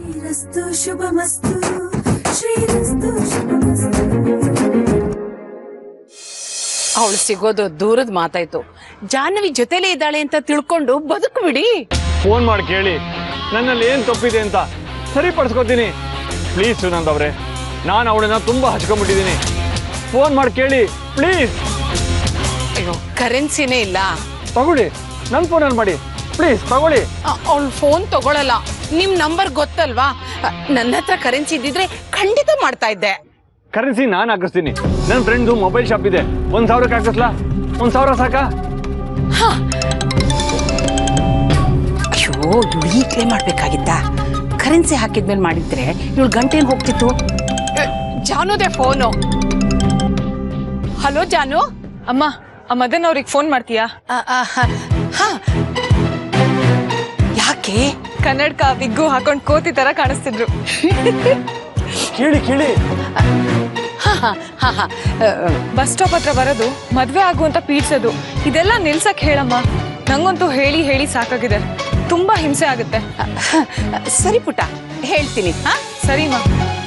ಶ್ರೀರಸ್ತು ಶುಭಮಸ್ತು ಶ್ರೀರಸ್ತು ಶುಭಮಸ್ತು ಅವಳು ಸಿಗೋದು ದೂರದ ಮಾತಾಯ್ತು ಜಾಹ್ನವಿ ಜೊತೆಲೇ ಇದ್ದಾಳೆ ಅಂತ ತಿಳ್ಕೊಂಡು ಬದುಕು ಬಿಡಿ ಫೋನ್ ಮಾಡಿ ಕೇಳಿ ನನ್ನಲ್ಲಿ ಏನ್ ತಪ್ಪಿದೆ ಅಂತ ಸರಿಪಡಿಸ್ಕೋತೀನಿ ಪ್ಲೀಸ್ ಸುನಂದ್ ಅವ್ರೆ ನಾನು ಅವಳನ್ನ ತುಂಬಾ ಹಚ್ಕೊಂಡ್ಬಿಟ್ಟಿದ್ದೀನಿ ಫೋನ್ ಮಾಡಿ ಕೇಳಿ ಪ್ಲೀಸ್ ಅಯ್ಯೋ ಕರೆನ್ಸಿನೇ ಇಲ್ಲ ತಗೊಳ್ಳಿ ನನ್ನ ಫೋನಲ್ಲಿ ಮಾಡಿ ಪ್ಲೀಸ್ ತಗೊಳ್ಳಿ ಅವಳು ಫೋನ್ ತಗೊಳಲ್ಲ ನಿಮ್ ನಂಬರ್ ಗೊತ್ತಲ್ವಾ ಅ, ನನ್ನ ಹತ್ರ ಕರೆನ್ಸಿ ಇದ್ದಿದ್ರೆ ಖಂಡಿತ ಮಾಡ್ತಾ ಇದ್ದೆ ಕರೆನ್ಸಿ ನಾನು ಹಾಕಿಸ್ತೀನಿ ನನ್ನ ಫ್ರೆಂಡ್ದು ಮೊಬೈಲ್ ಶಾಪ್ ಇದೆ ಒಂದ್ ಸಾವಿರಕ್ಕೆ ಹಾಕಿಸ್ಲಾ ಒಂದ್ ಸಾವಿರ ಸಾಕಾ ಅಯ್ಯೋ ಇವಳು ಈಗಲೇ ಮಾಡ್ಬೇಕಾಗಿತ್ತ ಕರೆನ್ಸಿ ಹಾಕಿದ್ಮೇಲೆ ಮಾಡಿದ್ರೆ ಇವಳು ಗಂಟೇನ್ ಹೋಗ್ತಿತ್ತು ಅ, ಜಾನುದೇ ಫೋನು ಹಲೋ ಜಾನು ಅಮ್ಮ ಆ ಮದನ್ ಅವ್ರಿಗೆ ಫೋನ್ ಮಾಡ್ತೀಯಾ ಅ, ಅ, ಹ, ಹ. ಯಾಕೆ ಕನ್ನಡಕ ವಿಗ್ಗು ಹಾಕೊಂಡ್ ಕೋತಿ ತರ ಕಾಣಿಸ್ತಿದ್ರು ಕೇಳಿ ಕೇಳಿ ಹ, ಹ, ಹ, ಹ. ಅ, ಬಸ್ ಸ್ಟಾಪ್ ಹತ್ರ ಬರೋದು ಮದ್ವೆ ಆಗುವಂತ ಪೀಡ್ಸೋದು ಇದೆಲ್ಲ ನಿಲ್ಸಕ್ ಹೇಳಮ್ಮ ನಂಗಂತೂ ಹೇಳಿ ಹೇಳಿ ಸಾಕಾಗಿದೆ ತುಂಬಾ ಹಿಂಸೆ ಆಗುತ್ತೆ ಅ, ಸರಿ ಪುಟ್ಟ ಹೇಳ್ತೀನಿ ಹಾ ಸರಿಮಾ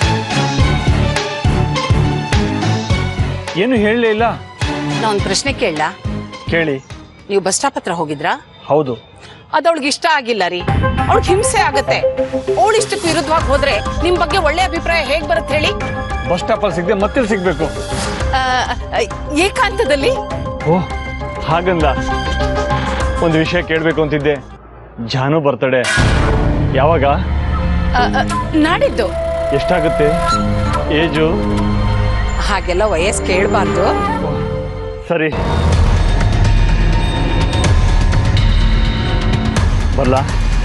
ಏನು ಹೇಳಲೇ ಇಲ್ಲ ನಾ ಒಂದು ಪ್ರಶ್ನೆ ಕೇಳಲಾ ಕೇಳಿ ನೀವು ಬಸ್ ಸ್ಟಾಪ್ ಹತ್ರ ಹೋಗಿದ್ರಾ ಹೌದು ಅದು ಅವಳಿಗೆ ಇಷ್ಟ ಆಗಿಲ್ಲ ರೀ ಅವಳಿಗೆ ಹಿಂಸೆ ಆಗತ್ತೆ ಅವಳು ಇಷ್ಟಕ್ಕೆ ವಿರುದ್ಧವಾಗಿ ಹೋದ್ರೆ ನಿಮ್ ಬಗ್ಗೆ ಒಳ್ಳೆ ಅಭಿಪ್ರಾಯ ಹೇಗ್ ಬರುತ್ತೆ ಹೇಳಿ ಬಸ್ ಸ್ಟಾಪಲ್ಲಿ ಸಿಗದೆ ಮತ್ತೆ ಸಿಗ್ಬೇಕು ಆ, ಏಕಾಂತದಲ್ಲಿ ಓಹ್ ಹಾಗಂದ ಒಂದು ವಿಷಯ ಕೇಳಬೇಕು ಅಂತಿದ್ದೆ ಜಾನು ಬರ್ತಡೆ ಯಾವಾಗ ಆ, ಆ, ನಾಡಿದ್ದು ಎಷ್ಟಾಗುತ್ತೆ ಏಜು ಹಾಗೆಲ್ಲ ವಯಸ್ಸು ಕೇಳಬಾರ್ದು ಸರಿ ಬರ್ಲಾ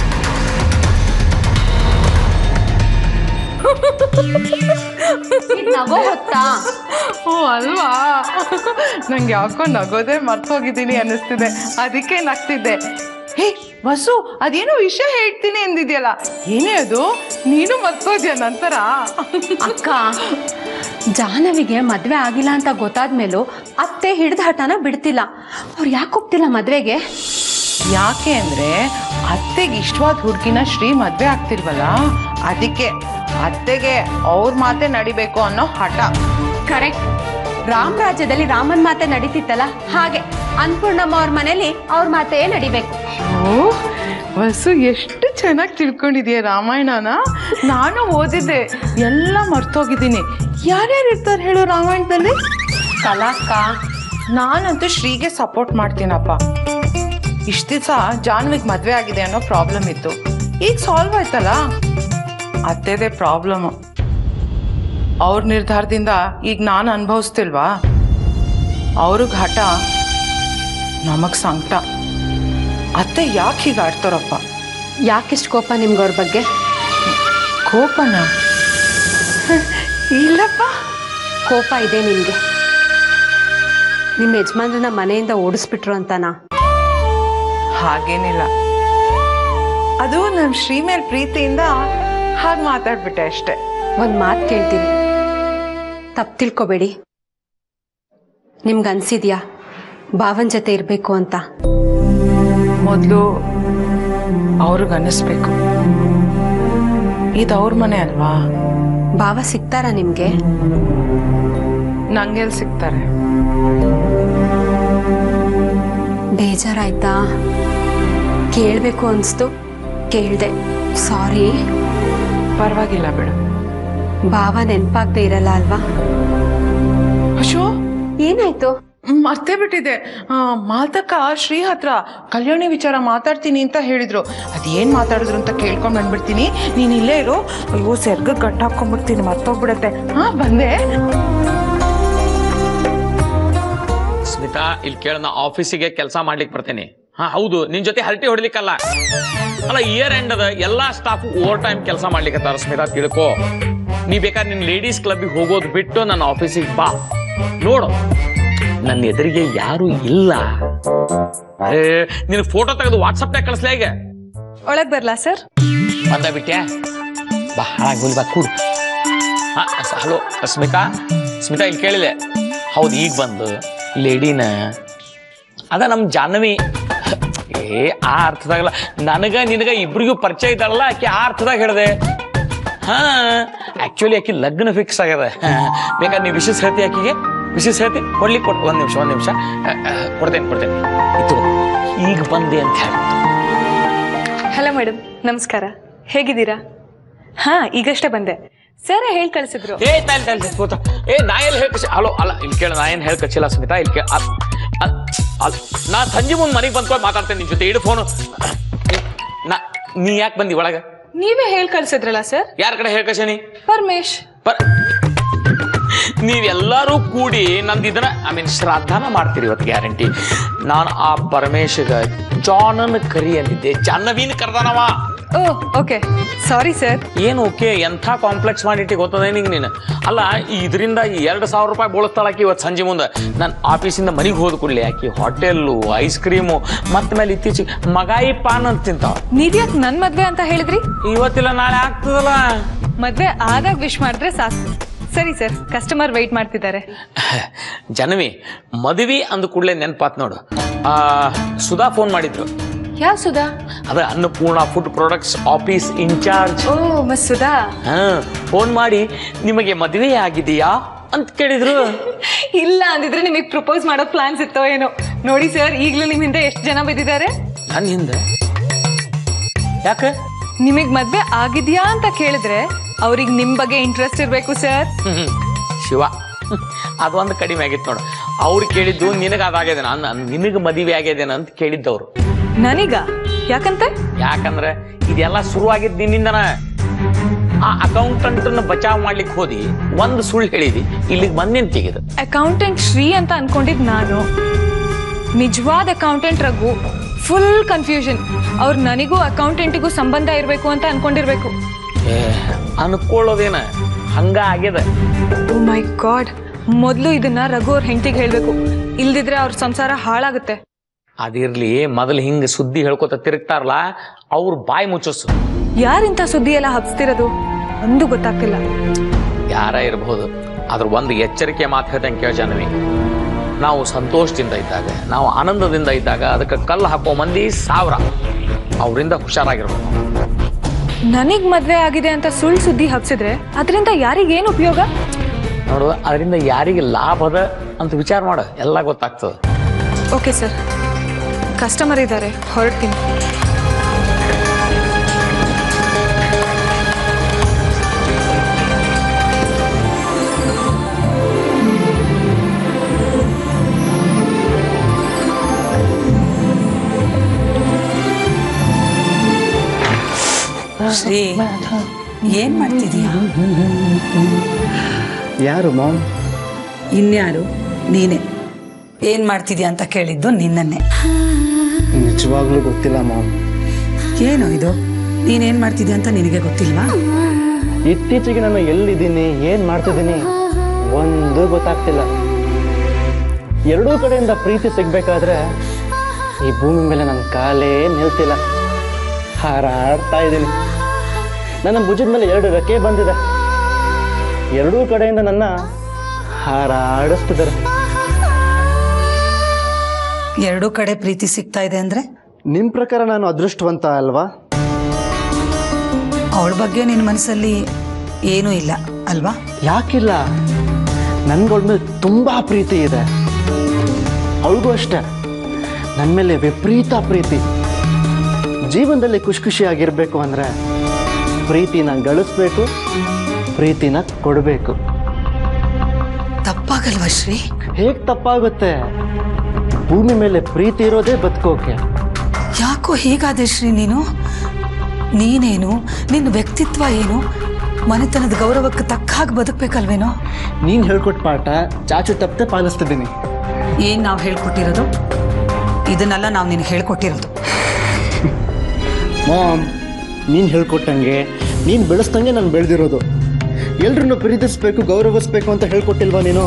ನಗೋ ಹೊತ್ತಾ ಓ ಅಲ್ವಾ ನಂಗೆ ಯಾಕೋ ನಗೋದೇ ಮರ್ತೋಗಿದ್ದೀನಿ ಅನ್ನಿಸ್ತಿದೆ ಅದಕ್ಕೆ ನಗ್ತಿದ್ದೆ ಹೇ ಬಸ್ಸು ಅದೇನೋ ವಿಷಯ ಹೇಳ್ತೀನಿ ಎಂದಿದ್ಯಲ್ಲ ಏನೇ ಅದು ನೀನು ಮರ್ತೋದ್ಯಾ ನಂತರ ಅಕ್ಕ ಜಾಹ್ನವಿಗೆ ಮದ್ವೆ ಆಗಿಲ್ಲ ಅಂತ ಗೊತ್ತಾದ್ಮೇಲೂ ಅತ್ತೆ ಹಿಡ್ದ ಹಠನ ಬಿಡ್ತಿಲ್ಲ ಅವ್ರು ಯಾಕೆ ಹೋಗ್ತಿಲ್ಲ ಮದ್ವೆಗೆ ಯಾಕೆ ಅಂದ್ರೆ ಅತ್ತೆಗೆ ಇಷ್ಟವಾದ ಹುಡುಗಿನ ಶ್ರೀ ಮದ್ವೆ ಆಗ್ತಿಲ್ವಲ್ಲ ಅದಕ್ಕೆ ಅತ್ತೆಗೆ ಅವ್ರ ಮಾತೆ ನಡಿಬೇಕು ಅನ್ನೋ ಹಠ ಕರೆಕ್ಟ್ ರಾಮ್ ರಾಜ್ಯದಲ್ಲಿ ರಾಮನ್ ಮಾತೆ ನಡೀತಿತ್ತಲ್ಲ ಹಾಗೆ ಅನ್ಪೂರ್ಣಮ್ಮ ಅವ್ರ ಮನೇಲಿ ಅವ್ರ ಮಾತೇ ನಡಿಬೇಕು ಓ ಬಸ್ಸು ಎಷ್ಟು ಚೆನ್ನಾಗಿ ತಿಳ್ಕೊಂಡಿದ್ಯಾ ರಾಮಾಯಣನ ನಾನು ಓದಿದ್ದೆ ಎಲ್ಲ ಮರ್ತೋಗಿದ್ದೀನಿ ಯಾರ್ಯಾರು ಇರ್ತಾರೆ ಹೇಳು ರಾಮಾಯಣದಲ್ಲಿ ಕಲಾಕ್ಕ ನಾನಂತೂ ಶ್ರೀಗೆ ಸಪೋರ್ಟ್ ಮಾಡ್ತೀನಪ್ಪ ಇಷ್ಟು ದಿವಸ ಜಾನ್ವಿಗ್ ಮದುವೆ ಆಗಿದೆ ಅನ್ನೋ ಪ್ರಾಬ್ಲಮ್ ಇತ್ತು ಈಗ ಸಾಲ್ವ್ ಆಯ್ತಲ್ಲ ಅತ್ತೆದೇ ಪ್ರಾಬ್ಲಮ್ ಅವ್ರ ನಿರ್ಧಾರದಿಂದ ಈಗ ನಾನು ಅನುಭವಿಸ್ತಿಲ್ವಾ ಅವ್ರಿಗೆ ಹಠ ನಮಗ್ ಸಂಕಟ ಅತ್ತೆ ಯಾಕೆ ಹೀಗೆ ಆಡ್ತಾರಪ್ಪ ಯಾಕಿಷ್ಟು ಕೋಪ ನಿಮ್ಗೆ ಅವ್ರ ಬಗ್ಗೆ ಕೋಪನ ಇಲ್ಲಪ್ಪ ಕೋಪ ಇದೆ ನಿಮ್ಗೆ ನಿಮ್ಮ ಯಜಮಾನ್ರನ್ನ ಮನೆಯಿಂದ ಓಡಿಸ್ಬಿಟ್ರು ಅಂತನಾ ಹಾಗೇನಿಲ್ಲ ಅದು ನಮ್ಮ ಶ್ರೀ ಮೇಲ್ ಪ್ರೀತಿಯಿಂದ ಹಾಗೆ ಮಾತಾಡ್ಬಿಟ್ಟೆ ಅಷ್ಟೆ ಒಂದು ಮಾತು ಕೇಳ್ತೀನಿ ತಪ್ಪು ತಿಳ್ಕೊಬೇಡಿ ನಿಮ್ಗೆ ಅನ್ಸಿದ್ಯಾ ಭಾವನ್ ಜೊತೆ ಇರಬೇಕು ಅಂತ ಮೊದಲು ಅವ್ರಿಗೆ ಅನ್ನಿಸ್ಬೇಕು ಇದು ಅವ್ರ ಮನೆ ಅಲ್ವಾ ಭಾವ ಸಿಗ್ತಾರಾ ನಿಮ್ಗೆ ನಂಗೆಲ್ ಸಿಗ್ತಾರೆ ಬೇಜಾರಾಯ್ತಾ ಕೇಳಬೇಕು ಅನಿಸ್ತು ಕೇಳಿದೆ ಸಾರಿ ಪರವಾಗಿಲ್ಲ ಬಿಡು ಭಾವ ನೆನಪಾಗದೆ ಇರಲ್ಲ ಅಲ್ವಾ ಅಶೋ ಏನಾಯ್ತು ಮರ್ತೇ ಬಿಟ್ಟಿದೆ ಆ, ಮಾತಕ್ಕ ಶ್ರೀ ಹತ್ರ ಕಲ್ಯಾಣಿ ವಿಚಾರ ಮಾತಾಡ್ತೀನಿ ಅಂತ ಹೇಳಿದ್ರು ಅದೇನ್ ಮಾತಾಡಿದ್ರು ಅಂತ ಕೇಳ್ಕೊಂಡ್ ಬಂದ್ಬಿಡ್ತೀನಿ ನೀನ್ ಇಲ್ಲೇ ಇರು ಅಯ್ಯೋ ಸೆರ್ಗ ಗಟ್ಟ ಹಾಕೊಂಡ್ಬಿಡ್ತೀನಿ ಮರ್ತೋಗ್ಬಿಡತ್ತೆ ಹಾ ಬಂದೆ ಸ್ಮಿತಾ ಇಲ್ಲಿ ಕೇಳ ನಾ ಆಫೀಸಿಗೆ ಕೆಲಸ ಮಾಡ್ಲಿಕ್ಕೆ ಬರ್ತೇನೆ ಹಾ ಹೌದು ನಿನ್ ಜೊತೆ ಹರಟಿ ಹೊಡ್ಲಿಕ್ಕಲ್ಲ ಅಲ್ಲ ಇಯರ್ ಎಂಡ್ ಅದ ಎಲ್ಲಾ ಸ್ಟಾಫ್ ಓವರ್ ಟೈಮ್ ಕೆಲಸ ಮಾಡ್ಲಿಕ್ಕೆ ಸ್ಮಿತಾ ತಿಳ್ಕೊ ನೀ ಬೇಕಾದ್ರೆ ನಿನ್ ಲೇಡೀಸ್ ಕ್ಲಬ್ಗೆ ಹೋಗೋದು ಬಿಟ್ಟು ನನ್ನ ಆಫೀಸಿಗೆ ಬಾ ನೋಡು ನನ್ನ ಎದುರಿಗೆ ಯಾರು ಇಲ್ಲ ಏ ನಿನ್ ಫೋಟೋ ತೆಗೆದು ವಾಟ್ಸಪ್ನಾಗ ಕಳಿಸ್ಲಾ ಈಗ ಒಳಗ್ ಬರ್ಲಾ ಸರ್ ಬಂದ ಬಿಟ್ಯಾ ಬಾ ಹಾಳಾಗಿ ಹೋಲಿ ಬಾ ಕೂಡು ಹಾ ಹಲೋ ಸ್ಮಿತಾ ಸ್ಮಿತಾ ಇಲ್ಲಿ ಕೇಳಿದೆ ಹೌದು ಈಗ ಬಂದು ಲೇಡಿನ ಅದ ನಮ್ಮ ಜಾಹ್ನವಿ ಏ ಆ ಅರ್ಥದಾಗಲ್ಲ ನನಗ ನಿನಗ ಇಬ್ರಿಗೂ ಪರಿಚಯ ಇದ್ದಾಳಲ್ಲ ಆಕೆ ಆ ಅರ್ಥದಾಗ ಹೇಳಿದೆ ಹಾ ಆಕ್ಚುಲಿ ಆಕಿ ಲಗ್ನ ಫಿಕ್ಸ್ ಆಗ್ಯದ ಬೇಕಾದ್ರೆ ನೀವು ವಿಶೇಷ ಹೇಳ್ತಿ ಆಕಿಗೆ ವಿಶೇಷ ಹೇಳ್ತಿ ಕೊಡ್ಲಿಕ್ಕೆ ಕೊಟ್ಟು ಒಂದ್ ನಿಮಿಷ ಒಂದ್ ನಿಮಿಷ ಕೊಡ್ತೇನೆ ಕೊಡ್ತೇನೆ ಇದು ಈಗ ಬಂದೆ ಅಂತ ಹೇಳಿ ಹಲೋ ಮೇಡಮ್ ನಮಸ್ಕಾರ ಹೇಗಿದ್ದೀರಾ ಹಾ ಈಗಷ್ಟೇ ಬಂದೆ ಸರ್ ಹೇಳಿ ಕಳಿಸಿದ್ರು ಏ ತಾಯಿ ತಾಯಿ ಕೂತ ಏ ನಾ ಎಲ್ಲಿ ಹೇಳ್ಕಸಿ ಹಲೋ ಅಲ್ಲ ಇಲ್ಲಿ ಕೇಳ ನಾ ಏನ್ ಹೇಳ್ಕಚ್ಚಿಲ್ಲ ಸ್ಮಿತಾ ಇಲ್ಲಿ ಕೇಳ ನಾ ಸಂಜೆ ಮುಂದೆ ಮನೆಗೆ ಬಂದ್ಕೊಂಡು ಮಾತಾಡ್ತೇನೆ ನಿನ್ ಜೊತೆ ಇಡು ಫೋನು ನಾ ನೀ ಯಾಕೆ ಬಂದಿ ಒಳಗ ನೀವೇ ಹೇಳಿ ಕಳಿಸಿದ್ರಲ್ಲ ಸರ್ ಯಾರ ಕಡೆ ಹೇಳ್ಕಸೇನಿ ಪರಮೇಶ್ ಬರ್ ನೀವೆಲ್ಲರೂ ಕೂಡಿ ನಂದು ಇದನ್ನ ಐ ಮೀನ್ ಶ್ರಾದ್ದಾನ ಮಾಡ್ತೀರಿ ಇವತ್ತು ಗ್ಯಾರಂಟಿ ನಾನು ಆ ಪರಮೇಶಗ ಜಾನನ್ ಕರಿ ಅಂದಿದ್ದೆ ಜಾಹ್ನವೀನ್ ಕರ್ದಾನವ ಓ ಓಕೆ ಸಾರಿ ಸರ್ ಏನು ಓಕೆ ಎಂಥ ಕಾಂಪ್ಲೆಕ್ಸ್ ಮಾಡಿಟ್ಟಿ ಗೊತ್ತದೆ ನಿಂಗೆ ನೀನು ಅಲ್ಲ ಇದರಿಂದ ಎರಡು ಸಾವಿರ ರೂಪಾಯಿ ಬೋಳಿಸ್ತಾಳಾಕಿ ಇವತ್ತು ಸಂಜೆ ಮುಂದೆ ನಾನು ಆಫೀಸಿಂದ ಮನೆಗೆ ಹೋದ ಕೂಡಲೇ ಆಕಿ ಹೋಟೆಲ್ಲು ಐಸ್ ಕ್ರೀಮು ಮತ್ತೆ ಮೇಲೆ ಇತ್ತೀಚೆಗೆ ಮಗಾಯಿ ಪಾನ್ ಅಂತ ತಿಂತಾವ ನೀವ್ಯಾಕ್ ನನ್ ಮದ್ವೆ ಅಂತ ಹೇಳಿದ್ರಿ ಇವತ್ತಿಲ್ಲ ನಾಳೆ ಆಗ್ತದಲ್ಲ ಮದ್ವೆ ಆದಾಗ ವಿಶ್ ಮಾಡಿದ್ರೆ ಸಾಕು ಸರಿ ಸರ್ ಕಸ್ಟಮರ್ ವೆಯ್ಟ್ ಮಾಡ್ತಿದ್ದಾರೆ ಜನವಿ ಮದುವೆ ಅಂದ ಕೂಡಲೇ ನೆನಪಾತ್ ನೋಡು ಆ, ಸುಧಾ ಫೋನ್ ಮಾಡಿದ್ರು ಯಾವ ಸುಧಾ ಅದ Annapurna food products office in charge ಓ ಮಸ್ ಸುಧಾ ಹಾ ಫೋನ್ ಮಾಡಿ ನಿಮಗೆ ಮದುವೆ ಆಗಿದೆಯಾ ಅಂತ ಕೇಳಿದ್ರು ಇಲ್ಲ ಅಂದಿದ್ರೆ ನಿಮಗೆ ಪ್ರಪೋಸ್ ಮಾಡೋ ಪ್ಲಾನ್ಸ್ ಇತ್ತೋ ಏನೋ ನೋಡಿ ಸರ್ ಈಗಲೂ ನಿಮ್ ಹಿಂದೆ ಎಷ್ಟು ಜನ ಬಿದ್ದಿದ್ದಾರೆ ನನ್ನ ಹಿಂದೆ ಯಾಕೆ ನಿಮಗ್ ಮದ್ವೆ ಆಗಿದ್ಯಾ ಅಂತ ಕೇಳಿದ್ರೆ ಅವ್ರಿಗೆ ನಿಮ್ ಬಗ್ಗೆ ಇಂಟ್ರೆಸ್ಟ್ ಇರ್ಬೇಕು ಸರ್ ಹ್ಮ್. ಶಿವ ಹ್ಮ್. ಅದೊಂದು ಕಡಿಮೆ ಆಗಿತ್ತು ನೋಡು ಅವ್ರು ಕೇಳಿದ್ದು ನಿನಗೆ ಅದಾಗ್ಯದ ನಾನು ನಿನಗೆ ಮದುವೆ ಆಗ್ಯದೇನ ಅಂತ ಕೇಳಿದ್ದವ್ರು ನನೀಗ ಯಾಕಂತೆ ಯಾಕಂದ್ರೆ ಇದೆಲ್ಲ ಶುರುವಾಗಿದ್ದು ನಿನ್ನಿಂದನ ಆ ಅಕೌಂಟೆಂಟನ್ನು ಬಚಾವ್ ಮಾಡ್ಲಿಕ್ಕೆ ಹೋದಿ ಒಂದು ಸುಳ್ಳು ಹೇಳಿದಿ ಇಲ್ಲಿಗೆ ಬಂದು ನಿಂತಿಗಿದು ಅಕೌಂಟೆಂಟ್ ಶ್ರೀ ಅಂತ ಅನ್ಕೊಂಡಿದ್ ನಾನು ನಿಜವಾದ ಅಕೌಂಟೆಂಟ್ ರಘು ಫುಲ್ ಕನ್ಫ್ಯೂಷನ್ ಅವ್ರು ನನಗೂ ಅಕೌಂಟೆಂಟಿಗೂ ಸಂಬಂಧ ಇರಬೇಕು ಅಂತ ಅನ್ಕೊಂಡಿರ್ಬೇಕು ಏ ಅನ್ಕೊಳ್ಳೋದೇನ ಹಂಗ ಆಗ್ಯದ ಓ ಮೈ ಗಾಡ್ ಮೊದಲು ಇದನ್ನ ರಘು ಅವ್ರ ಹೆಂಡತಿಗೆ ಹೇಳ್ಬೇಕು ಇಲ್ದಿದ್ರೆ ಅವ್ರ ಸಂಸಾರ ಹಾಳಾಗುತ್ತೆ ಅದಿರ್ಲಿ ಮೊದಲು ಹಿಂಗೆ ಸುದ್ದಿ ಹೇಳ್ಕೊತ ತಿರುಗ್ತಾರಲ್ಲ ಅವ್ರ ಬಾಯಿ ಮುಚ್ಚಸು ಯಾರಿಂತ ಸುದ್ದಿ ಎಲ್ಲ ಹಬ್ಸ್ತಿರೋದು ಒಂದು ಗೊತ್ತಾಗ್ತಿಲ್ಲ ಯಾರ ಇರಬಹುದು ಅದ್ರ ಒಂದು ಎಚ್ಚರಿಕೆ ಮಾತು ಹೇಳ್ದಂಗೆ ಕೇಳ ಜನವಿ ನಾವು ಸಂತೋಷದಿಂದ ಇದ್ದಾಗ ನಾವು ಆನಂದದಿಂದ ಇದ್ದಾಗ ಅದಕ್ಕೆ ಕಲ್ಲು ಹಾಕೋ ಮಂದಿ ಸಾವಿರ ಅವರಿಂದ ಹುಷಾರಾಗಿರ್ಬೇಕು ನನಗ್ ಮದ್ವೆ ಆಗಿದೆ ಅಂತ ಸುಳ್ಳು ಸುದ್ದಿ ಹಬ್ಸಿದ್ರೆ ಅದರಿಂದ ಯಾರಿಗೇನು ಉಪಯೋಗ ನೋಡು ಅದರಿಂದ ಯಾರಿಗೆ ಲಾಭ ಅದ ಅಂತ ವಿಚಾರ ಮಾಡು ಎಲ್ಲ ಗೊತ್ತಾಗ್ತದೆ ಓಕೆ ಸರ್ ಕಸ್ಟಮರ್ ಇದ್ದಾರೆ ಹೊರಡ್ತೀನಿ ಶ್ರೀ ಏನ್ ಮಾಡ್ತಿದೀಯ ಯಾರು ಮಾಮ್ ಇನ್ಯಾರು ನೀನೆ ಏನ್ ಮಾಡ್ತಿದ್ಯಾ ಅಂತ ಕೇಳಿದ್ದು ನಿನ್ನನ್ನೇ ನಿಜವಾಗ್ಲೂ ಗೊತ್ತಿಲ್ಲ ಮಾಮ್ ಏನು ಇದು ನೀನೇನ್ ಮಾಡ್ತಿದ್ಯಾ ಅಂತ ನಿನಗೆ ಗೊತ್ತಿಲ್ವಾ ಇತ್ತೀಚೆಗೆ ನಾನು ಎಲ್ಲಿದ್ದೀನಿ ಏನು ಮಾಡ್ತಿದ್ದೀನಿ ಒಂದು ಗೊತ್ತಾಗ್ತಿಲ್ಲ ಎರಡೂ ಕಡೆಯಿಂದ ಪ್ರೀತಿ ಸಿಗ್ಬೇಕಾದ್ರೆ ಈ ಭೂಮಿ ಮೇಲೆ ನನ್ನ ಕಾಲೇ ನಿಲ್ತಿಲ್ಲ ಹಾರಾಡ್ತಾ ಇದ್ದೀನಿ ನನ್ನ ಭುಜದ ಮೇಲೆ ಎರಡು ರೆಕ್ಕೆ ಬಂದಿದೆ ಎರಡೂ ಕಡೆಯಿಂದ ನನ್ನ ಹಾರಾಡಿಸ್ತಿದ್ದಾರೆ ಎರಡೂ ಕಡೆ ಪ್ರೀತಿ ಸಿಗ್ತಾ ಇದೆ ಅಂದ್ರೆ ನಿಮ್ಮ ಪ್ರಕಾರ ನಾನು ಅದೃಷ್ಟವಂತ ಅಲ್ವಾ ಅವಳ ಬಗ್ಗೆ ನಿನ್ನ ಮನಸ್ಸಲ್ಲಿ ಏನೂ ಇಲ್ಲ ಅಲ್ವಾ ಯಾಕಿಲ್ಲ ನನ್ಗಳ ಮೇಲೆ ತುಂಬ ಪ್ರೀತಿ ಇದೆ ಅವಳಿಗೂ ಅಷ್ಟೆ ನನ್ನ ಮೇಲೆ ವಿಪರೀತ ಪ್ರೀತಿ ಜೀವನದಲ್ಲಿ ಖುಷಿ ಖುಷಿಯಾಗಿರ್ಬೇಕು ಅಂದರೆ ಪ್ರೀತಿನ ಗಳಿಸ್ಬೇಕು ಪ್ರೀತಿನ ಕೊಡಬೇಕು ತಪ್ಪಾಗಲ್ವಾ ಶ್ರೀ ಹೇಗೆ ತಪ್ಪಾಗುತ್ತೆ ಭೂಮಿ ಮೇಲೆ ಪ್ರೀತಿ ಇರೋದೇ ಬದುಕೋಕೆ ಯಾಕೋ ಹೀಗಾದೆ ಶ್ರೀ ನೀನು ನೀನೇನು ನಿನ್ನ ವ್ಯಕ್ತಿತ್ವ ಏನು ಮನೆತನದ ಗೌರವಕ್ಕೆ ತಕ್ಕ ಹಾಗೆ ಬದುಕಬೇಕಲ್ವೇನೋ ನೀನು ಹೇಳ್ಕೊಟ್ಟ ಪಾಠ ಚಾಚು ತಪ್ಪದೆ ಪಾಲಿಸ್ತಿದ್ದೀನಿ ಏನ್ ನಾವು ಹೇಳ್ಕೊಟ್ಟಿರೋದು ಇದನ್ನೆಲ್ಲ ನಾವು ನಿನಗೆ ಹೇಳ್ಕೊಟ್ಟಿರೋದು ಮಾಮ್ ನೀನು ಹೇಳ್ಕೊಟ್ಟಂಗೆ ನೀನು ಬೆಳೆಸ್ದಂಗೆ ನಾನು ಬೆಳೆದಿರೋದು ಎಲ್ರನ್ನೂ ಪ್ರೀತಿಸ್ಬೇಕು ಗೌರವಿಸ್ಬೇಕು ಅಂತ ಹೇಳ್ಕೊಟ್ಟಿಲ್ವಾ ನೀನು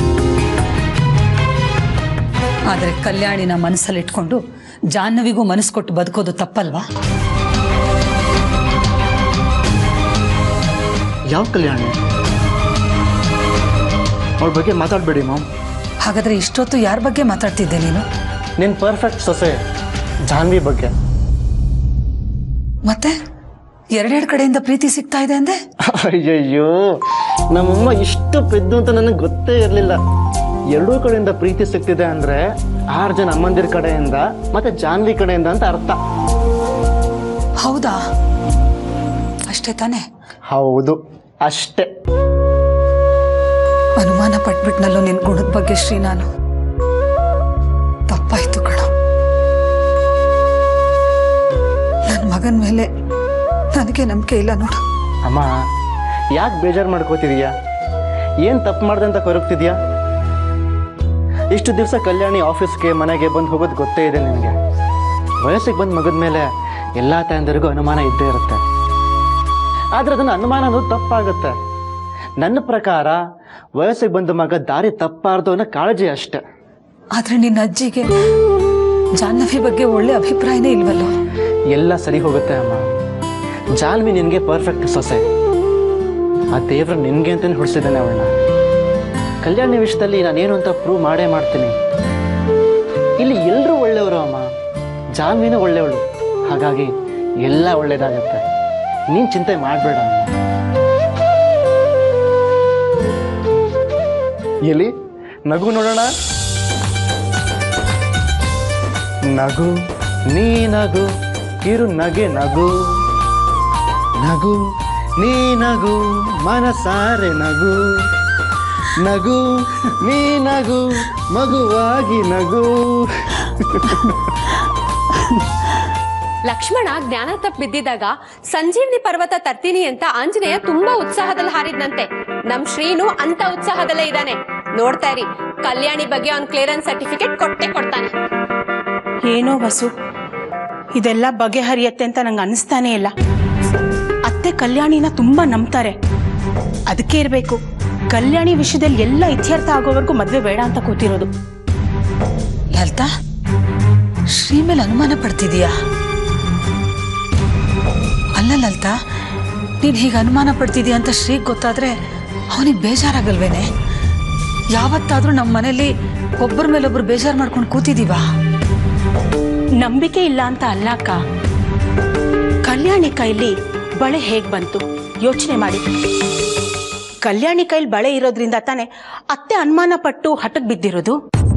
ಆದರೆ ಕಲ್ಯಾಣಿನ ಮನಸ್ಸಲ್ಲಿಟ್ಕೊಂಡು ಜಾಹ್ನವಿಗೂ ಮನಸ್ಸು ಕೊಟ್ಟು ಬದುಕೋದು ತಪ್ಪಲ್ವಾ ಯಾವ ಕಲ್ಯಾಣಿ ಅವಳ ಬಗ್ಗೆ ಮಾತಾಡಬೇಡಿ ಮಾಮ್ ಹಾಗಾದ್ರೆ ಇಷ್ಟೊತ್ತು ಯಾರ ಬಗ್ಗೆ ಮಾತಾಡ್ತಿದ್ದೆ ನೀನು ನಿನ್ನ ಪರ್ಫೆಕ್ಟ್ ಸೊಸೆ ಜಾನ್ವಿ ಬಗ್ಗೆ ಮತ್ತೆ ಎರಡೆರಡು ಕಡೆಯಿಂದ ಪ್ರೀತಿ ಸಿಗ್ತಾ ಇದೆ ಅಂದೆ ಅಯ್ಯಯ್ಯೋ ನಮ್ಮಮ್ಮ ಇಷ್ಟು ಪೆದ್ದು ಅಂತ ನನಗೆ ಗೊತ್ತೇ ಇರಲಿಲ್ಲ ಎರಡೂ ಕಡೆಯಿಂದ ಪ್ರೀತಿ ಸಿಗ್ತಿದೆ ಅಂದ್ರೆ ಆರು ಜನ ಅಮ್ಮಂದಿರ ಕಡೆಯಿಂದ ಮತ್ತೆ ಜಾನ್ವಿ ಕಡೆಯಿಂದ ಅಂತ ಅರ್ಥ ಹೌದಾ ಅಷ್ಟೇ ತಾನೇ ಹೌದು ಅಷ್ಟೇ ಅನುಮಾನ ಪಟ್ಬಿಟ್ನಲ್ಲೋ ನಿನ್ ಗುಣದ ಬಗ್ಗೆ ಶ್ರೀ ನಾನು ತಪ್ಪಾಯ್ತು ಕಣ ನನ್ನ ಮಗನ ಮೇಲೆ ನನಗೆ ನಂಬಿಕೆ ಇಲ್ಲ ನೋಡು ಅಮ್ಮ ಯಾಕೆ ಬೇಜಾರು ಮಾಡ್ಕೋತಿದೀಯಾ ಏನು ತಪ್ಪು ಮಾಡ್ದೆ ಅಂತ ಕೊರಗ್ತಿದ್ಯಾ ಇಷ್ಟು ದಿವಸ ಕಲ್ಯಾಣಿ ಆಫೀಸ್ಗೆ ಮನೆಗೆ ಬಂದು ಹೋಗೋದು ಗೊತ್ತೇ ಇದೆ ನಿನಗೆ ವಯಸ್ಸಿಗೆ ಬಂದು ಮಗದ ಮೇಲೆ ಎಲ್ಲ ತಾಯಂದರಿಗೂ ಅನುಮಾನ ಇದ್ದೇ ಇರುತ್ತೆ ಆದರೆ ಅದನ್ನು ಅನುಮಾನ ಅನ್ನೋದು ತಪ್ಪಾಗುತ್ತೆ ನನ್ನ ಪ್ರಕಾರ ವಯಸ್ಸಿಗೆ ಬಂದ ಮಗ ದಾರಿ ತಪ್ಪಾರ್ದು ಅನ್ನೋ ಕಾಳಜಿ ಅಷ್ಟೆ ಆದ್ರೆ ನಿನ್ನ ಅಜ್ಜಿಗೆ ಜಾಹ್ನವಿ ಬಗ್ಗೆ ಒಳ್ಳೆ ಅಭಿಪ್ರಾಯನೇ ಇಲ್ವಲ್ಲೋ ಎಲ್ಲ ಸರಿ ಹೋಗುತ್ತೆ ಅಮ್ಮ ಜಾನ್ವಿ ನಿನಗೆ ಪರ್ಫೆಕ್ಟ್ ಸೊಸೆ ಆ ದೇವ್ರು ನಿನಗೆ ಅಂತಲೇ ಹುಡ್ಸಿದ್ದಾನೆ ಅವಳನ್ನ ಕಲ್ಯಾಣಿ ವಿಷಯದಲ್ಲಿ ನಾನೇನು ಅಂತ ಪ್ರೂವ್ ಮಾಡೇ ಮಾಡ್ತೀನಿ ಇಲ್ಲಿ ಎಲ್ಲರೂ ಒಳ್ಳೆಯವರು ಅಮ್ಮ ಜಾನ್ವಿನೂ ಒಳ್ಳೆಯವಳು ಹಾಗಾಗಿ ಎಲ್ಲ ಒಳ್ಳೇದಾಗತ್ತೆ ನೀನು ಚಿಂತೆ ಮಾಡಬೇಡ ಅಮ್ಮ ಎಲ್ಲಿ ನಗು ನೋಡೋಣ ನಗು ನೀ ನಗು ಕಿರು ನಗೆ ನಗು ನಗು ನೀ ನಗು ಮನಸಾರೆ ನಗು ನಗು ನೀ ನಗು ಮಗುವಾಗಿ ನಗು ಲಕ್ಷ್ಮಣ ಜ್ಞಾನ ತಪ್ಪು ಬಿದ್ದಿದ್ದಾಗ ಸಂಜೀವನಿ ಪರ್ವತ ತರ್ತೀನಿ ಅಂತ ಆಂಜನೇಯ ತುಂಬಾ ಉತ್ಸಾಹದಲ್ಲಿ ಹಾರಿದ್ನಂತೆ ನಮ್ ಶ್ರೀನು ಅಂತ ಉತ್ಸಾಹದಲ್ಲೇ ಇದ್ದಾನೆ ನೋಡ್ತಾ ಇರಿ ಕಲ್ಯಾಣಿ ಬಗ್ಗೆ ಅವ್ನ್ ಕ್ಲಿಯರೆನ್ಸ್ ಸರ್ಟಿಫಿಕೇಟ್ ಕೊಟ್ಟೆ ಕೊಡ್ತಾನೆ ಏನೋ ಬಸು ಇದೆಲ್ಲ ಬಗೆಹರಿಯತ್ತೆ ಅಂತ ನಂಗೆ ಅನಿಸ್ತಾನೆ ಇಲ್ಲ ಅತ್ತೆ ಕಲ್ಯಾಣಿನ ತುಂಬಾ ನಂಬ್ತಾರೆ ಅದಕ್ಕೆ ಇರಬೇಕು ಕಲ್ಯಾಣಿ ವಿಷಯದಲ್ಲಿ ಎಲ್ಲ ಇತ್ಯರ್ಥ ಆಗೋವರೆಗೂ ಮದ್ವೆ ಬೇಡ ಅಂತ ಕೂತಿರೋದು ಲಲಿತಾ ಶ್ರೀ ಮೇಲೆ ಅನುಮಾನ ಪಡ್ತಿದೀಯಾ ಅಲ್ಲ ಲಲಿತಾ ನೀನ್ ಹೀಗೆ ಅನುಮಾನ ಪಡ್ತಿದೀಯ ಅಂತ ಶ್ರೀಗ್ ಗೊತ್ತಾದ್ರೆ ಅವನಿಗೆ ಬೇಜಾರಾಗಲ್ವೇನೆ ಯಾವತ್ತಾದ್ರೂ ನಮ್ಮ ಮನೇಲಿ ಒಬ್ಬರ ಮೇಲೊಬ್ರು ಬೇಜಾರು ಮಾಡ್ಕೊಂಡು ಕೂತಿದೀವಾ ನಂಬಿಕೆ ಇಲ್ಲ ಅಂತ ಅಲ್ಲ ಅಕ್ಕ ಕಲ್ಯಾಣಿ ಕೈಲಿ ಬಳೆ ಹೇಗ್ ಬಂತು ಯೋಚನೆ ಮಾಡಿ ಕಲ್ಯಾಣಿ ಕೈಲಿ ಬಳೆ ಇರೋದ್ರಿಂದ ತಾನೆ ಅತ್ತೆ ಅನುಮಾನ ಪಟ್ಟು ಹಠಕ್ ಬಿದ್ದಿರೋದು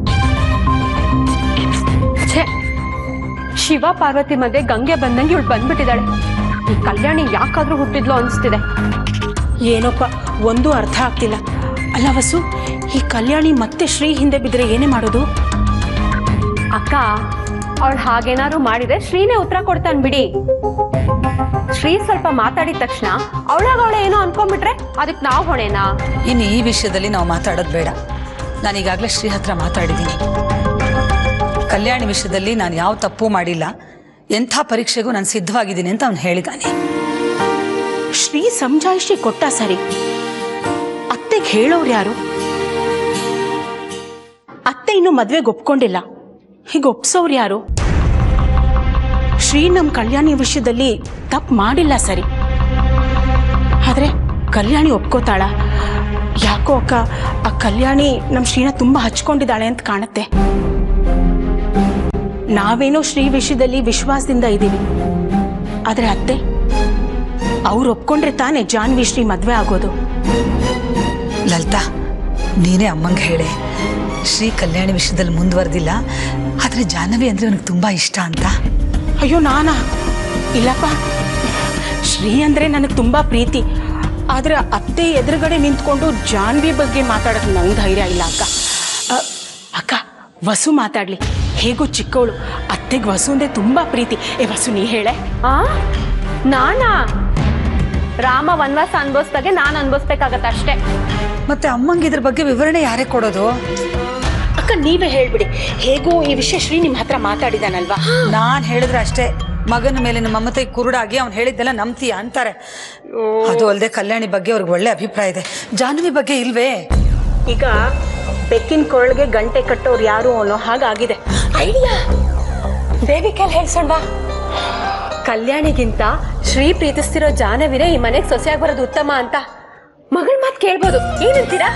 ಛೇ ಶಿವ ಪಾರ್ವತಿ ಮಧ್ಯೆ ಗಂಗೆ ಬಂದಂಗೆ ಇವಳು ಬಂದ್ಬಿಟ್ಟಿದ್ದಾಳೆ ಈ ಕಲ್ಯಾಣಿ ಯಾಕಾದ್ರೂ ಹುಟ್ಟಿದ್ಲು ಅನ್ಸ್ತಿದೆ ಏನೋಪ್ಪ ಒಂದೂ ಅರ್ಥ ಆಗ್ತಿಲ್ಲ ಅಲ್ಲ ವಸು ಈ ಕಲ್ಯಾಣಿ ಮತ್ತೆ ಶ್ರೀ ಹಿಂದೆ ಬಿದ್ದರೆ ಏನೇ ಮಾಡೋದು ಅಕ್ಕ ಅವಳು ಹಾಗೇನಾದ್ರು ಮಾಡಿದ್ರೆ ಶ್ರೀನೇ ಉತ್ತರ ಕೊಡ್ತಾನೆ ಬಿಡಿ ಶ್ರೀ ಸ್ವಲ್ಪ ಮಾತಾಡಿದ ತಕ್ಷಣ ಅವಳಾಗ ಅವಳ ಏನೋ ಅನ್ಕೊಂಡ್ಬಿಟ್ರೆ ಅದಕ್ಕೆ ನಾವು ಹೊಣೆನಾ ಇನ್ನು ಈ ವಿಷಯದಲ್ಲಿ ನಾವು ಮಾತಾಡೋದು ಬೇಡ ನಾನು ಈಗಾಗಲೇ ಶ್ರೀ ಹತ್ರ ಮಾತಾಡಿದ್ದೀನಿ ಕಲ್ಯಾಣಿ ವಿಷಯದಲ್ಲಿ ನಾನು ಯಾವ ತಪ್ಪು ಮಾಡಿಲ್ಲ ಎಂಥ ಪರೀಕ್ಷೆಗೂ ನಾನು ಸಿದ್ಧವಾಗಿದ್ದೀನಿ ಅಂತ ಅವನು ಹೇಳಿದ್ದಾನೆ ಶ್ರೀ ಸಮಜಾಯಿಷಿ ಕೊಟ್ಟ ಸರಿ ಅತ್ತೆಗೆ ಹೇಳೋರು ಯಾರು ಅತ್ತೆ ಇನ್ನು ಮದ್ವೆಗೆ ಒಪ್ಕೊಂಡಿಲ್ಲ ಹೀಗೆ ಒಪ್ಸೋರು ಯಾರು ಶ್ರೀ ನಮ್ಮ ಕಲ್ಯಾಣಿ ವಿಷಯದಲ್ಲಿ ತಪ್ಪು ಮಾಡಿಲ್ಲ ಸರಿ ಆದ್ರೆ ಕಲ್ಯಾಣಿ ಒಪ್ಕೋತಾಳ ಯಾಕೋ ಅಕ್ಕ ಆ ಕಲ್ಯಾಣಿ ನಮ್ಮ ಶ್ರೀನ ತುಂಬಾ ಹಚ್ಕೊಂಡಿದ್ದಾಳೆ ಅಂತ ಕಾಣುತ್ತೆ ನಾವೇನೋ ಶ್ರೀ ವಿಷಯದಲ್ಲಿ ವಿಶ್ವಾಸದಿಂದ ಇದ್ದೀವಿ ಆದ್ರೆ ಅತ್ತೆ ಅವ್ರು ಒಪ್ಕೊಂಡ್ರೆ ತಾನೇ ಜಾನ್ವಿ ಶ್ರೀ ಮದ್ವೆ ಆಗೋದು ಲಲಿತಾ ನೀನೇ ಅಮ್ಮಂಗೆ ಹೇಳೆ ಶ್ರೀ ಕಲ್ಯಾಣಿ ವಿಷಯದಲ್ಲಿ ಮುಂದುವರೆದಿಲ್ಲ ಆದರೆ ಜಾಹ್ನವಿ ಅಂದರೆ ಅವನಿಗೆ ತುಂಬ ಇಷ್ಟ ಅಂತ ಅಯ್ಯೋ ನಾನಾ ಇಲ್ಲಪ್ಪ ಶ್ರೀ ಅಂದ್ರೆ ನನಗೆ ತುಂಬಾ ಪ್ರೀತಿ ಆದ್ರೆ ಅತ್ತೆ ಎದುರುಗಡೆ ನಿಂತ್ಕೊಂಡು ಜಾನ್ವಿ ಬಗ್ಗೆ ಮಾತಾಡೋಕೆ ನಂಗೆ ಧೈರ್ಯ ಇಲ್ಲ ಅಕ್ಕ ಅ, ಅಕ್ಕ ವಸು ಮಾತಾಡ್ಲಿ ಹೇಗೂ ಚಿಕ್ಕವಳು ಅತ್ತೆಗೆ ವಸು ಅಂದ್ರೆ ತುಂಬಾ ಪ್ರೀತಿ ಏ ವಸು ನೀ ಹೇಳೆ ಆ ನಾನಾ ರಾಮ ವನವಾಸ ಅನ್ಭವಿಸ್ದಾಗೆ ನಾನು ಅನ್ಭವಿಸ್ಬೇಕಾಗತ್ತೆ ಅಷ್ಟೇ ಮತ್ತೆ ಅಮ್ಮಂಗೆ ಇದ್ರ ಬಗ್ಗೆ ವಿವರಣೆ ಯಾರೇ ಕೊಡೋದು ಅಕ್ಕ ನೀವೇ ಹೇಳ್ಬಿಡಿ ಹೇಗೂ ಈ ವಿಷಯ ಶ್ರೀ ನಿಮ್ಮ ಹತ್ರ ಮಾತಾಡಿದಾನಲ್ವಾ ನಾನು ಹೇಳಿದ್ರೆ ಅಷ್ಟೇ ಮಗನ ಮೇಲಿನ ಮಮತೆ ಕುರುಡಾಗಿ ಅವ್ನು ಹೇಳಿದ್ದೆಲ್ಲ ನಂಬ್ತೀಯ ಅಂತಾರೆ ಅದು ಅಲ್ಲದೆ ಕಲ್ಯಾಣಿ ಬಗ್ಗೆ ಅವ್ರಿಗೆ ಒಳ್ಳೆ ಅಭಿಪ್ರಾಯ ಇದೆ ಜಾಹ್ನವಿ ಬಗ್ಗೆ ಇಲ್ವೇ ಈಗ ಬೆಕ್ಕಿನ ಕೊರಳಿಗೆ ಗಂಟೆ ಕಟ್ಟೋರು ಯಾರು ಅನ್ನೋ ಹಾಗಾಗಿದೆ ಐಡಿಯಾ ಬೇಬಿ ಕೆಲ್ ಹೇಳ್ಸೋಣ ಬಾ ಕಲ್ಯಾಣಿಗಿಂತ ಶ್ರೀ ಪ್ರೀತಿಸ್ತಿರೋ ಜಾನವಿನೇ ಈ ಮನೆಗೆ ಸೊಸೆಯಾಗಿ ಬರೋದು ಉತ್ತಮ ಅಂತ ಮಗಳ ಮಾತು ಕೇಳ್ಬೋದು ಏನಂತೀರಾ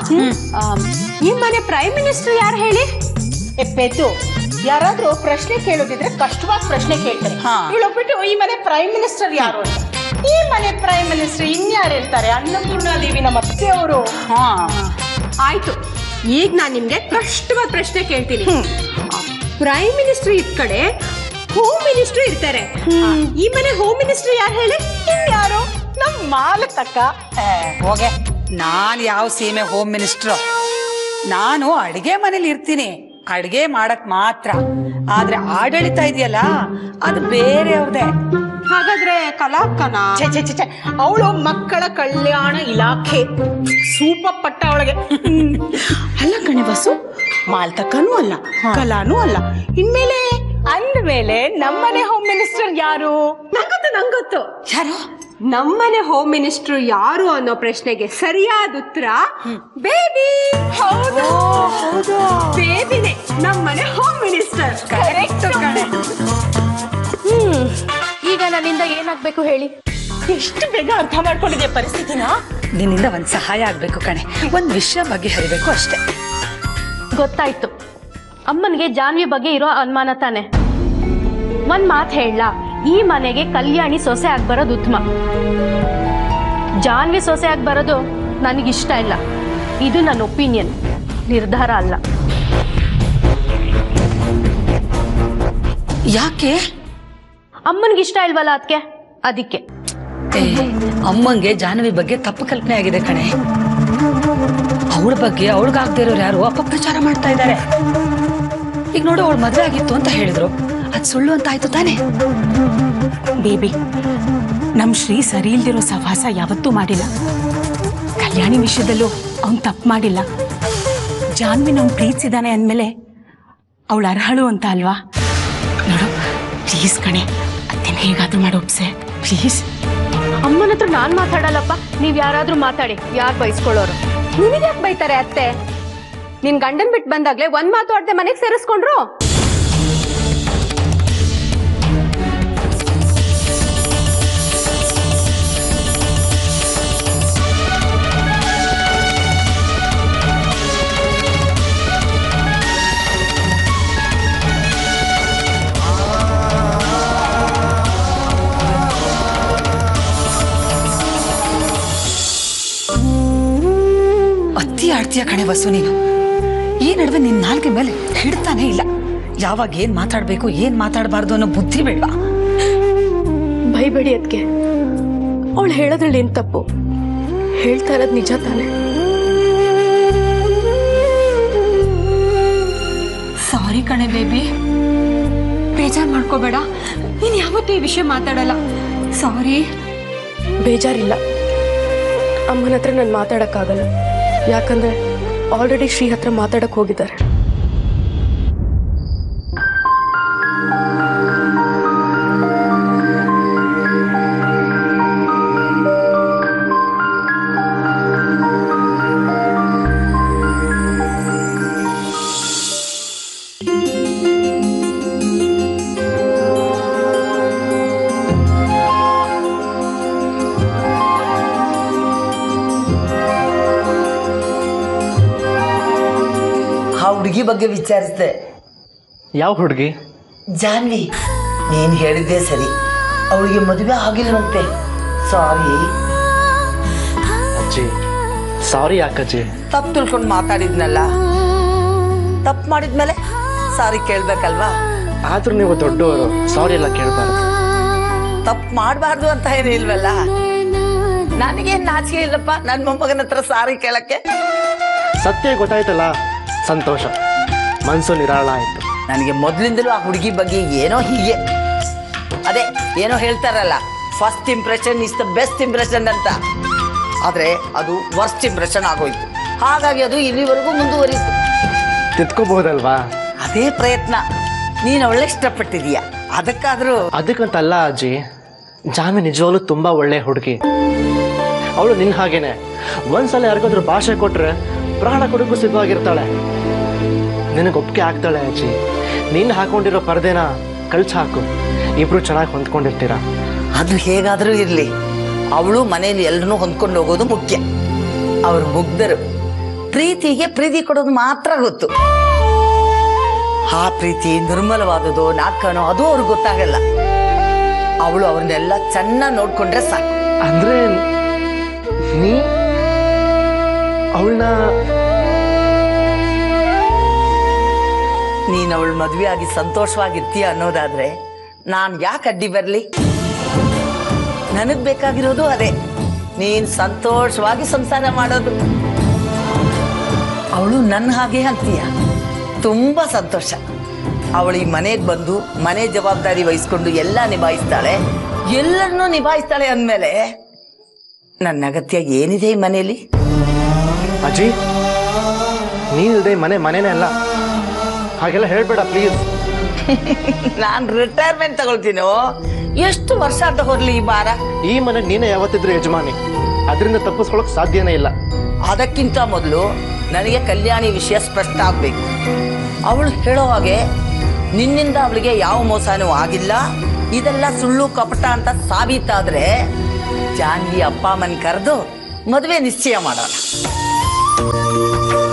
ಆಮ್, ಈ ಮನೆ ಪ್ರೈಮ್ ಮಿನಿಸ್ಟರ್ ಯಾರು ಹೇಳಿ ಎಪ್ಪೆದ್ದು ಯಾರಾದ್ರೂ ಪ್ರಶ್ನೆ ಕೇಳೋದಿದ್ರೆ ಕಷ್ಟವಾದ ಪ್ರಶ್ನೆ ಕೇಳ್ತಾರೆ ಹಾ. ಹೇಳೋಗ್ಬಿಟ್ಟು ಈ ಮನೆ ಪ್ರೈಮ್ ಮಿನಿಸ್ಟರ್ ಯಾರು ಅಂತ ಈ ಮನೆ ಪ್ರೈಮ್ ಮಿನಿಸ್ಟರ್ ಇನ್ಯಾರು ಇರ್ತಾರೆ ಅನ್ನಪೂರ್ಣ ದೇವಿ ನಮ್ಮ ಅತ್ತೆಯವರು ಹಾ ಆಯ್ತು ಈಗ ನಾನು ನಿಮ್ಗೆ ಕಷ್ಟವಾದ ಪ್ರಶ್ನೆ ಕೇಳ್ತೀನಿ ಪ್ರೈಮ್ ಮಿನಿಸ್ಟರ್ ಇದ್ ಕಡೆ ಹೋಮ್ ಮಿನಿಸ್ಟರ್ ಇರ್ತಾರೆ ಆ, ಈ ಮನೆ ಹೋಮ್ ಮಿನಿಸ್ಟರ್ ಯಾರು ಹೇಳಿ ಯಾರು ನಮ್ಮ ಮಾಲತಕ್ಕ ಹೋಗೆ ನಾನು ಯಾವ ಸೀಮೆ ಹೋಮ್ ಮಿನಿಸ್ಟ್ರು ನಾನು ಅಡಿಗೆ ಮನೇಲಿ ಇರ್ತೀನಿ ಅಡಿಗೆ ಮಾಡಕ್ ಮಾತ್ರ ಆದ್ರೆ ಆಡಳಿತ ಇದೆಯಲ್ಲ ಅದು ಬೇರೆಯವ್ರದೇ ಹಾಗಾದ್ರೆ ಕಲಾಕನ ಛೆ ಛೆ ಛೆ ಛೆ ಅವಳು ಮಕ್ಕಳ ಕಲ್ಯಾಣ ಇಲಾಖೆ ಸೂಪ ಪಟ್ಟ ಅವಳಿಗೆ ಅಲ್ಲ ಕಣೆ ಬಸ್ಸು ಮಾಲ್ತಕ್ಕನೂ ಅಲ್ಲ ಕಲಾನೂ ಅಲ್ಲ ಇನ್ಮೇಲೆ ಅಂದ್ಮೇಲೆ ನಮ್ಮನೆ ಹೋಮ್ ಮಿನಿಸ್ಟರ್ ಯಾರು ನಂಗೊತ್ತು ನಂಗೊತ್ತು ಯಾರು ನಮ್ಮನೆ ಹೋಮ್ ಮಿನಿಸ್ಟರ್ ಯಾರು ಅನ್ನೋ ಪ್ರಶ್ನೆಗೆ ಸರಿಯಾದ ಉತ್ತರ ಬೇಬಿ ಹೌದು ಬೇಬಿನೇ ನಮ್ಮನೆ ಹೋಮ್ ಮಿನಿಸ್ಟರ್ ಕರೆಕ್ಟ್ ಕಣೆ ಈಗ ನನ್ನಿಂದ ಏನಾಗ್ಬೇಕು ಹೇಳಿ ಎಷ್ಟು ಬೇಗ ಅರ್ಥ ಮಾಡ್ಕೊಂಡಿದೆ ಪರಿಸ್ಥಿತಿನ ನಿನ್ನಿಂದ ಒಂದ್ ಸಹಾಯ ಆಗ್ಬೇಕು ಕಣೆ ಒಂದ್ ವಿಷಯ ಬಗ್ಗೆ ಹರಿಬೇಕು ಅಷ್ಟೇ ಗೊತ್ತಾಯ್ತು ಅಮ್ಮನಿಗೆ ಜಾನ್ವಿ ಬಗ್ಗೆ ಇರೋ ಅನುಮಾನ ತಾನೆ ಒಂದ್ ಮಾತು ಹೇಳ ಈ ಮನೆಗೆ ಕಲ್ಯಾಣಿ ಸೊಸೆ ಆಗಿ ಬರೋದು ಉತ್ತಮ ಜಾನ್ವಿ ಸೊಸೆ ಆಗಿ ಬರೋದು ನನಗಿಷ್ಟ ಇಲ್ಲ ಇದು ನನ್ನ ಒಪಿನಿಯನ್ ನಿರ್ಧಾರ ಅಲ್ಲ ಯಾಕೆ ಅಮ್ಮನಿಗೆ ಇಷ್ಟ ಇಲ್ವಲ್ಲ ಅದಕ್ಕೆ ಅದಕ್ಕೆ ಏ, ಅಮ್ಮಂಗೆ ಜಾಹ್ನವಿ ಬಗ್ಗೆ ತಪ್ಪು ಕಲ್ಪನೆ ಆಗಿದೆ ಕಣೆ ಅವಳ ಬಗ್ಗೆ ಅವಳಿಗಾಗದೇ ಇರೋರು ಯಾರು ಅಪಪ್ರಚಾರ ಮಾಡ್ತಾ ಇದ್ದಾರೆ ಈಗ ನೋಡು ಅವಳು ಮದ್ವೆ ಆಗಿತ್ತು ಅಂತ ಹೇಳಿದ್ರು ಅದ್ ಸುಳ್ಳು ಅಂತ ಆಯ್ತು ತಾನೆ ಬೇಬಿ ನಮ್ ಶ್ರೀ ಸರಿ ಇಲ್ದಿರೋ ಸಹವಾಸ ಯಾವತ್ತೂ ಮಾಡಿಲ್ಲ ಕಲ್ಯಾಣಿ ವಿಷಯದಲ್ಲೂ ಅವ್ನ್ ತಪ್ಪು ಮಾಡಿಲ್ಲ ಜಾನ್ವಿನ ಅವ್ನು ಪ್ರೀತಿಸಿದಾನೆ ಅಂದಮೇಲೆ ಅವಳು ಅರ್ಹಳು ಅಂತ ಅಲ್ವಾ ನೋಡು ಪ್ಲೀಸ್ ಕಣೆ ಅತ್ತೇನು ಹೇಗಾದ್ರೂ ಮಾಡಿ ಒಪ್ಸೆ ಪ್ಲೀಸ್ ಅಮ್ಮನ ಹತ್ರ ನಾನ್ ಮಾತಾಡಲ್ಲಪ್ಪ ನೀವ್ ಯಾರಾದ್ರೂ ಮಾತಾಡಿ ಯಾರು ಬಯಸ್ಕೊಳ್ಳೋರು ನಿನಗೆ ಯಾಕೆ ಬೈತಾರೆ ಅತ್ತೆ ನಿನ್ ಗಂಡನ್ ಬಿಟ್ಟು ಬಂದಾಗ್ಲೇ ಒಂದ್ ಮಾತು ಆಡ್ದೆ ಮನೆಗೆ ಸೇರಿಸ್ಕೊಂಡ್ರು ಅತಿ ಆಡ್ತೀಯ ಕಣೆ ವಸು ನೀನು ಈ ನಡುವೆ ನಿನ್ ನಾಲ್ಗೆ ಮೇಲೆ ಹಿಡ್ತಾನೆ ಇಲ್ಲ ಯಾವಾಗ ಏನ್ ಮಾತಾಡ್ಬೇಕು ಏನ್ ಮಾತಾಡಬಾರ್ದು ಅನ್ನೋ ಬುದ್ಧಿ ಬೇಡವಾ ಭಯಬೇಡಿ ಅದಕ್ಕೆ ಅವಳು ಹೇಳೋದ್ರಲ್ಲಿ ಏನ್ ತಪ್ಪು ಹೇಳ್ತಾ ಇರೋದು ನಿಜ ತಾನೆ ಸಾರಿ ಕಣೆ ಬೇಬಿ ಬೇಜಾರ್ ಮಾಡ್ಕೋಬೇಡ ನೀನ್ ಯಾವತ್ತೂ ಈ ವಿಷಯ ಮಾತಾಡಲ್ಲ ಸಾರಿ ಬೇಜಾರಿಲ್ಲ ಅಮ್ಮನ ಹತ್ರ ನಾನು ಮಾತಾಡಕ್ಕಾಗಲ್ಲ ಯಾಕಂದ್ರೆ ಆಲ್ರೆಡಿ ಶ್ರೀ ಹತ್ರ ಮಾತಾಡಕ್ ಹೋಗಿದ್ದಾರೆ ಆ ಹುಡುಗಿ ಬಗ್ಗೆ ವಿಚಾರಿಸಿದೆ ಯಾವ ಹುಡುಗಿ ಜಾನ್ವಿ ನೀನ್ ಹೇಳಿದ್ದೆ ಸರಿ ಅವಳಿಗೆ ಮದುವೆ ಆಗಿಲ್ವಂತೆ ಸಾರಿ ಅಜ್ಜಿ ಸಾರಿ ಯಾಕಜ್ಜಿ ತಪ್ಪು ತಿಳ್ಕೊಂಡು ಮಾತಾಡಿದ್ನಲ್ಲ ತಪ್ಪು ಮಾಡಿದ್ಮೇಲೆ ಸಾರಿ ಕೇಳ್ಬೇಕಲ್ವಾ ಆದ್ರೂ ನೀವು ದೊಡ್ಡವರು ಸಾರಿ ಎಲ್ಲ ಕೇಳಬಾರ್ದು ತಪ್ಪು ಮಾಡಬಾರ್ದು ಅಂತ ಏನು ಇಲ್ವಲ್ಲ ನನಗೇನ್ ನಾಚಿಕೆ ಇಲ್ಲಪ್ಪ ನನ್ನ ಮೊಮ್ಮಗನ ಹತ್ರ ಸಾರಿ ಕೇಳಕ್ಕೆ ಸತ್ಯ ಗೊತ್ತಾಯ್ತಲ್ಲ ಸಂತೋಷ ಮನ್ಸು ನಿರಾಳ ಆಯ್ತು ನನಗೆ ಮೊದಲಿಂದಲೂ ಆ ಹುಡುಗಿ ಬಗ್ಗೆ ಏನೋ ಹೀಗೆ ಅದೇ ಏನೋ ಹೇಳ್ತಾರಲ್ಲ first impression is the best impression ಅಂತ ಆದ್ರೆ ಅದು ವರ್ಸ್ಟ್ ಇಂಪ್ರೆಷನ್ ಆಗೋಯ್ತು ಹಾಗಾಗಿ ಅದು ಇಲ್ಲಿವರೆಗೂ ಮುಂದುವರಿತು ತಿದ್ಕೋಬಹುದಲ್ವಾ ಅದೇ ಪ್ರಯತ್ನ ನೀನು ಒಳ್ಳೆ ಇಷ್ಟಪಟ್ಟಿದೀಯ ಅದಕ್ಕಾದ್ರೂ ಅದಕ್ಕಂತಲ್ಲ ಅಜ್ಜಿ ಜಾಮಿ ನಿಜವಾಗ್ಲೂ ತುಂಬಾ ಒಳ್ಳೆ ಹುಡುಗಿ ಅವಳು ನಿನ್ ಹಾಗೇನೆ ಒಂದ್ಸಲ ಯಾರಿಗಾದ್ರೂ ಭಾಷೆ ಕೊಟ್ರೆ ಪ್ರಾಣ ಕೊಡಕ್ಕೂ ಸಿದ್ಧವಾಗಿರ್ತಾಳೆ ನಿನಗೆ ಒಪ್ಪಿಗೆ ಆಗ್ತಾಳೆ ಅಜ್ಜಿ ನೀನ್ ಹಾಕೊಂಡಿರೋ ಪರ್ದೆನ ಕಳ್ಚ ಹಾಕು ಇಬ್ರು ಚೆನ್ನಾಗಿ ಹೊಂದ್ಕೊಂಡಿರ್ತೀರಾ ಅದು ಹೇಗಾದ್ರೂ ಇರ್ಲಿ ಅವಳು ಮನೆಯಲ್ಲಿ ಎಲ್ಲರನ್ನೂ ಹೊಂದ್ಕೊಂಡು ಹೋಗೋದು ಮುಖ್ಯ ಅವರು ಮುಗ್ಧರು ಪ್ರೀತಿಗೆ ಪ್ರೀತಿ ಕೊಡೋದು ಮಾತ್ರ ಗೊತ್ತು ಆ ಪ್ರೀತಿ ನಿರ್ಮಲವಾದದೋ ನಾಲ್ಕನೋ ಅದು ಅವ್ರಿಗೆ ಗೊತ್ತಾಗಲ್ಲ ಅವಳು ಅವ್ರನ್ನೆಲ್ಲ ಚೆನ್ನಾಗಿ ನೋಡ್ಕೊಂಡ್ರೆ ಸಾಕು ಅಂದ್ರೆ ನೀ ಅವಳನ್ನ ನೀನ್ ಅವಳು ಮದ್ವೆ ಆಗಿ ಸಂತೋಷವಾಗಿರ್ತೀಯ ಅನ್ನೋದಾದ್ರೆ ನಾನ್ ಯಾಕೆ ಅಡ್ಡಿ ಬರ್ಲಿ ನನಗ್ ಬೇಕಾಗಿರೋದು ಅದೇ ನೀನ್ ಸಂತೋಷವಾಗಿ ಸಂಸಾರ ಮಾಡೋದು ಅವಳು ನನ್ನ ಹಾಗೆ ಅಂತೀಯ ತುಂಬಾ ಸಂತೋಷ ಅವಳು ಈ ಮನೆಗೆ ಬಂದು ಮನೆ ಜವಾಬ್ದಾರಿ ವಹಿಸ್ಕೊಂಡು ಎಲ್ಲ ನಿಭಾಯಿಸ್ತಾಳೆ ಎಲ್ಲರನ್ನೂ ನಿಭಾಯಿಸ್ತಾಳೆ ಅಂದಮೇಲೆ ನನ್ನ ಅಗತ್ಯ ಏನಿದೆ ಈ ಮನೆಯಲ್ಲಿ ಅಜ್ಜಿ ನೀನಿಲ್ದೆ ಮನೆ ಮನೆನೇ ಅಲ್ಲ ಹಾಗೆಲ್ಲ ಹೇಳ್ಬೇಡ ಪ್ಲೀಸ್ ನಾನ್ ರಿಟೈರ್ಮೆಂಟ್ ತಗೊಳ್ತೀನೋ ಎಷ್ಟು ವರ್ಷ ಅಂತ ಹೊರ್ಲಿ ಈ ಭಾರ ಈ ಮನೆಗೆ ನೀನೇ ಯಾವತ್ತಿದ್ರು ಯಜಮಾನಿ ಅದರಿಂದ ತಪ್ಪಿಸ್ಕೊಳಕ್ ಸಾಧ್ಯನೇ ಇಲ್ಲ ಅದಕ್ಕಿಂತ ಮೊದಲು ನನಗೆ ಕಲ್ಯಾಣಿ ವಿಷಯ ಸ್ಪಷ್ಟ ಆಗ್ಬೇಕು ಅವಳು ಹೇಳೋ ಹಾಗೆ ನಿನ್ನಿಂದ ಅವಳಿಗೆ ಯಾವ ಮೋಸನೂ ಆಗಿಲ್ಲ ಇದೆಲ್ಲ ಸುಳ್ಳು ಕಪಟ ಅಂತ ಸಾಬೀತಾದ್ರೆ ಜಾನ್ವಿ ಅಪ್ಪ ಅಮ್ಮನ್ ಕರೆದು ಮದುವೆ ನಿಶ್ಚಯ ಮಾಡೋಣ